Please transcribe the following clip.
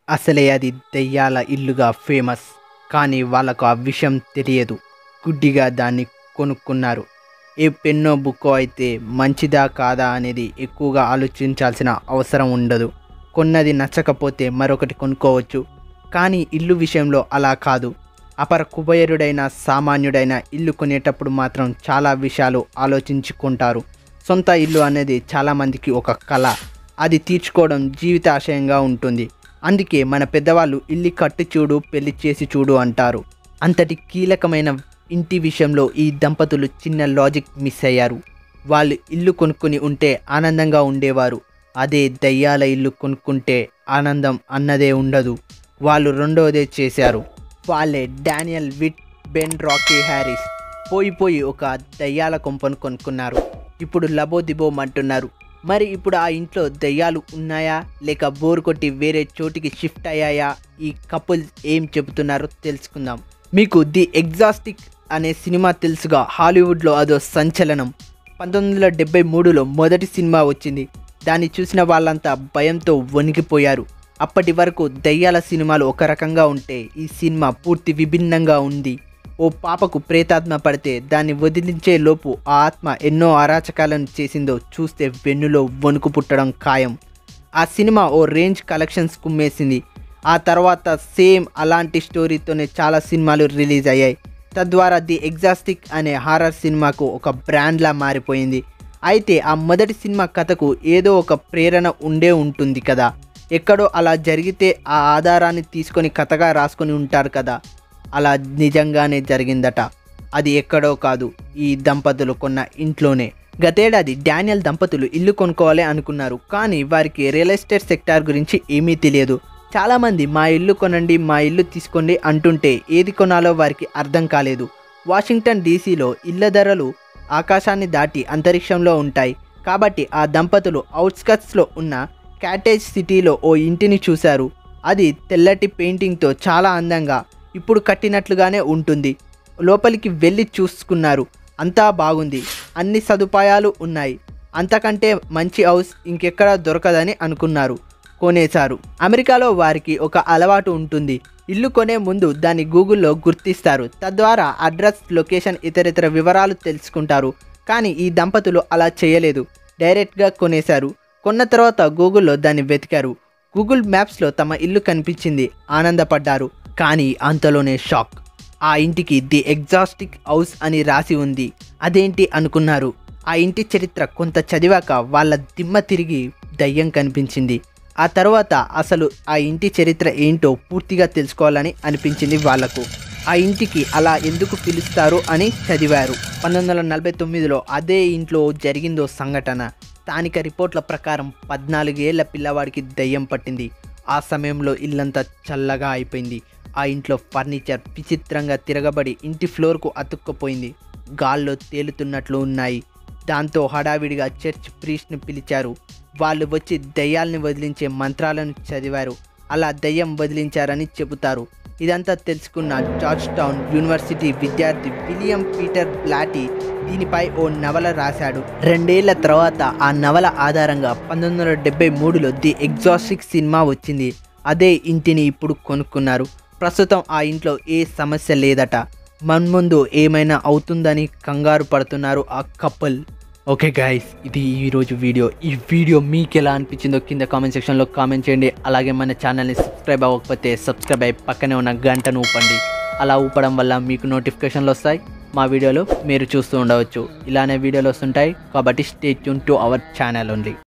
అసలే అది దెయ్యాల ఇల్లుగా ఫేమస్ కానీ వాళ్ళకు ఆ విషయం తెలియదు గుడ్డిగా దాన్ని కొనుక్కున్నారు ఏ పెన్నో బుక్కో అయితే మంచిదా కాదా అనేది ఎక్కువగా ఆలోచించాల్సిన అవసరం ఉండదు కొన్నది నచ్చకపోతే మరొకటి కొనుక్కోవచ్చు కానీ ఇల్లు విషయంలో అలా కాదు అపర కుబేరుడైన సామాన్యుడైన ఇల్లు కొనేటప్పుడు మాత్రం చాలా విషయాలు ఆలోచించుకుంటారు సొంత ఇల్లు అనేది చాలామందికి ఒక కళ అది తీర్చుకోవడం జీవితాశయంగా ఉంటుంది అందుకే మన పెద్దవాళ్ళు ఇల్లు కట్టి చూడు పెళ్లి చేసి చూడు అంటారు అంతటి కీలకమైన ఇంటి విషయంలో ఈ దంపతులు చిన్న లాజిక్ మిస్ అయ్యారు వాళ్ళు ఇల్లు కొనుక్కొని ఉంటే ఆనందంగా ఉండేవారు అదే దయ్యాల ఇల్లు కొనుక్కుంటే ఆనందం అన్నదే ఉండదు వాళ్ళు రెండోదే చేశారు వాళ్ళే Daniel Witt Ben Rocky Harris పోయి పోయి ఒక దయ్యాల కొంపను కొనుక్కున్నారు ఇప్పుడు లబోదిబోం అంటున్నారు మరి ఇప్పుడు ఆ ఇంట్లో దయ్యాలు ఉన్నాయా లేక బోర్ కొట్టి వేరే చోటికి షిఫ్ట్ అయ్యాయా ఈ కపుల్స్ ఏం చెబుతున్నారో తెలుసుకుందాం మీకు ది ఎగ్జాస్టిక్ అనే సినిమా తెలుసుగా హాలీవుడ్లో అదో సంచలనం పంతొమ్మిది వందల డెబ్బై మూడులో మొదటి సినిమా వచ్చింది దాన్ని చూసిన వాళ్ళంతా భయంతో వణికిపోయారు అప్పటి వరకు దయ్యాల సినిమాలు ఒక రకంగా ఉంటే ఈ సినిమా పూర్తి విభిన్నంగా ఉంది ఓ పాపకు ప్రేతాత్మ పడితే దాన్ని వదిలించే లోపు ఆ ఆత్మ ఎన్నో అరాచకాలను చేసిందో చూస్తే వెన్నులో వణుకు పుట్టడం ఖాయం ఆ సినిమా ఓ రేంజ్ కలెక్షన్స్ కుమ్మేసింది ఆ తర్వాత సేమ్ అలాంటి స్టోరీతోనే చాలా సినిమాలు రిలీజ్ అయ్యాయి తద్వారా ది ఎగ్జాస్టిక్ అనే హారర్ సినిమాకు ఒక బ్రాండ్లా మారిపోయింది అయితే ఆ మొదటి సినిమా కథకు ఏదో ఒక ప్రేరణ ఉండే ఉంటుంది కదా ఎక్కడో అలా జరిగితే ఆ ఆధారాన్ని తీసుకొని కథగా రాసుకొని ఉంటారు కదా అలా నిజంగానే జరిగిందట అది ఎక్కడో కాదు ఈ దంపతులు కొన్న ఇంట్లోనే గతేడాది డానియల్ దంపతులు ఇల్లు కొనుక్కోవాలి అనుకున్నారు కానీ వారికి రియల్ ఎస్టేట్ సెక్టార్ గురించి ఏమీ తెలియదు చాలామంది మా ఇల్లు కొనండి మా ఇల్లు తీసుకోండి అంటుంటే ఏది కొనాలో వారికి అర్థం కాలేదు వాషింగ్టన్ డీసీలో ఇళ్ల ధరలు ఆకాశాన్ని దాటి అంతరిక్షంలో ఉంటాయి కాబట్టి ఆ దంపతులు అవుట్స్కట్స్లో ఉన్న క్యాటేజ్ సిటీలో ఓ ఇంటిని చూశారు అది తెల్లటి పెయింటింగ్తో చాలా అందంగా ఇప్పుడు కట్టినట్లుగానే ఉంటుంది లోపలికి వెళ్ళి చూసుకున్నారు అంతా బాగుంది అన్ని సదుపాయాలు ఉన్నాయి అంతకంటే మంచి హౌస్ ఇంకెక్కడా దొరకదని అనుకున్నారు కొనేశారు అమెరికాలో వారికి ఒక అలవాటు ఉంటుంది ఇల్లు కొనే ముందు దాన్ని గూగుల్లో గుర్తిస్తారు తద్వారా అడ్రస్ లొకేషన్ ఇతరితర వివరాలు తెలుసుకుంటారు కానీ ఈ దంపతులు అలా చేయలేదు డైరెక్ట్గా కొనేశారు కొన్న తర్వాత గూగుల్లో దాన్ని వెతికారు గూగుల్ మ్యాప్స్లో తమ ఇల్లు కనిపించింది ఆనందపడ్డారు కానీ అంతలోనే షాక్ ఆ ఇంటికి ది ఎగ్జాస్టిక్ హౌస్ అని రాసి ఉంది అదేంటి అనుకున్నారు ఆ ఇంటి చరిత్ర కొంత చదివాక వాళ్ళ దిమ్మ తిరిగి దయ్యం కనిపించింది ఆ తర్వాత అసలు ఆ ఇంటి చరిత్ర ఏంటో పూర్తిగా తెలుసుకోవాలని అనిపించింది వాళ్లకు ఆ ఇంటికి అలా ఎందుకు పిలుస్తారు అని చదివారు పంతొమ్మిది వందల నలభై తొమ్మిదిలో అదే ఇంట్లో జరిగిందో సంఘటన స్థానిక రిపోర్ట్ల ప్రకారం పద్నాలుగేళ్ల పిల్లవాడికి దయ్యం పట్టింది ఆ సమయంలో ఇల్లంతా చల్లగా అయిపోయింది ఆ ఇంట్లో ఫర్నిచర్ విచిత్రంగా తిరగబడి ఇంటి ఫ్లోర్కు అతుక్కుపోయింది గాల్లో తేలుతున్నట్లు ఉన్నాయి దాంతో హడావిడిగా చర్చ్ ప్రీస్ట్ని పిలిచారు వాళ్ళు వచ్చి దయ్యాల్ని వదిలించే మంత్రాలను చదివారు అలా దయ్యం వదిలించారని చెబుతారు ఇదంతా తెలుసుకున్న జార్జ్ టౌన్ యూనివర్సిటీ విద్యార్థి విలియం పీటర్ బ్లాటీ దీనిపై ఓ నవల రాశాడు రెండేళ్ల తర్వాత ఆ నవల ఆధారంగా పంతొమ్మిది వందల డెబ్బై మూడులో ది ఎగ్జాస్టిక్ సినిమా వచ్చింది అదే ఇంటిని ఇప్పుడు కొనుక్కున్నారు ప్రస్తుతం ఆ ఇంట్లో ఏ సమస్య లేదట మన్ముందు ఏమైనా అవుతుందని కంగారు పడుతున్నారు ఆ కపుల్ ఓకే గైస్ ఇది ఈరోజు వీడియో ఈ వీడియో మీకు ఎలా అనిపించిందో కింద కామెంట్ సెక్షన్లో కామెంట్ చేయండి అలాగే మన ఛానల్ని సబ్స్క్రైబ్ అవ్వకపోతే సబ్స్క్రైబ్ అయ్యి పక్కనే ఉన్న గంటను ఊపండి అలా ఊపడం వల్ల మీకు నోటిఫికేషన్లు వస్తాయి మా వీడియోలు మీరు చూస్తూ ఉండవచ్చు ఇలానే వీడియోలు వస్తుంటాయి కాబట్టి stay tune to our channel only